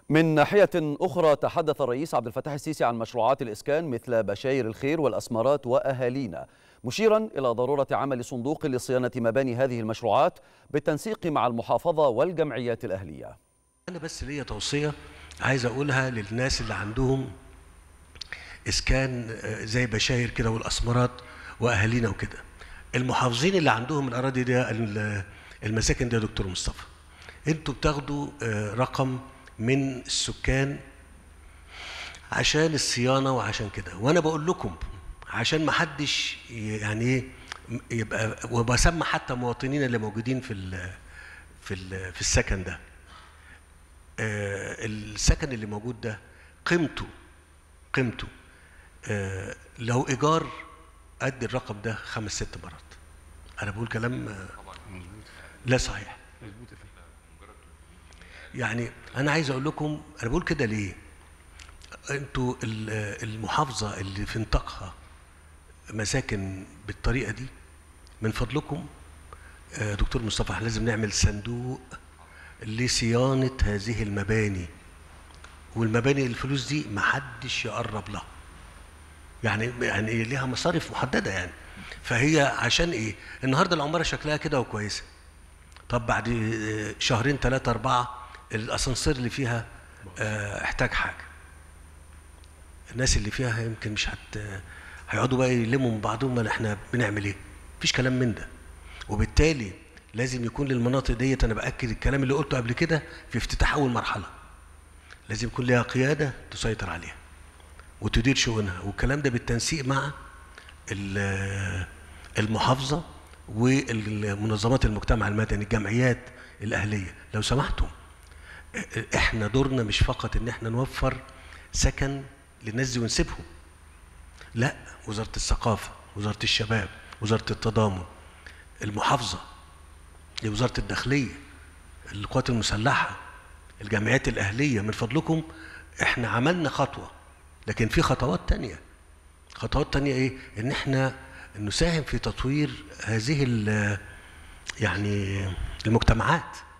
من ناحية أخرى تحدث الرئيس عبد الفتاح السيسي عن مشروعات الإسكان مثل بشاير الخير والأسمرات وأهالينا مشيرا إلى ضرورة عمل صندوق لصيانة مباني هذه المشروعات بالتنسيق مع المحافظة والجمعيات الأهلية أنا بس ليا توصية عايز أقولها للناس اللي عندهم إسكان زي بشاير كده والأسمرات وأهالينا وكده المحافظين اللي عندهم الأراضي دي المساكن ده يا دكتور مصطفى انتوا بتاخدوا رقم من السكان عشان الصيانه وعشان كده وانا بقول لكم عشان ما حدش يعني ايه يبقى وبسمى حتى مواطنين اللي موجودين في ال في ال في السكن ده السكن اللي موجود ده قيمته قيمته لو ايجار قد الرقم ده خمس ست مرات انا بقول كلام لا صحيح يعني انا عايز اقول لكم انا بقول كده ليه انتوا المحافظه اللي في نطاقها مساكن بالطريقه دي من فضلكم دكتور مصطفى احنا لازم نعمل صندوق لصيانه هذه المباني والمباني الفلوس دي ما حدش يقرب لها يعني يعني ليها مصاريف محدده يعني فهي عشان ايه النهارده العماره شكلها كده وكويسه طب بعد شهرين ثلاثه اربعه الاسانسير اللي فيها اه احتاج حاجه الناس اللي فيها يمكن مش هت هيقعدوا بقى يلموا من بعضهم ما احنا بنعمل ايه مفيش كلام من ده وبالتالي لازم يكون للمناطق ديت انا باكد الكلام اللي قلته قبل كده في افتتاح اول مرحله لازم يكون لها قياده تسيطر عليها وتدير شؤونها والكلام ده بالتنسيق مع المحافظه والمنظمات المجتمع المدني الجمعيات الاهليه لو سمحتم احنا دورنا مش فقط ان احنا نوفر سكن للناس دي ونسيبهم لا وزاره الثقافه وزاره الشباب وزاره التضامن المحافظه وزاره الداخليه القوات المسلحه الجمعيات الاهليه من فضلكم احنا عملنا خطوه لكن في خطوات تانية خطوات تانية ايه ان احنا نساهم في تطوير هذه يعني المجتمعات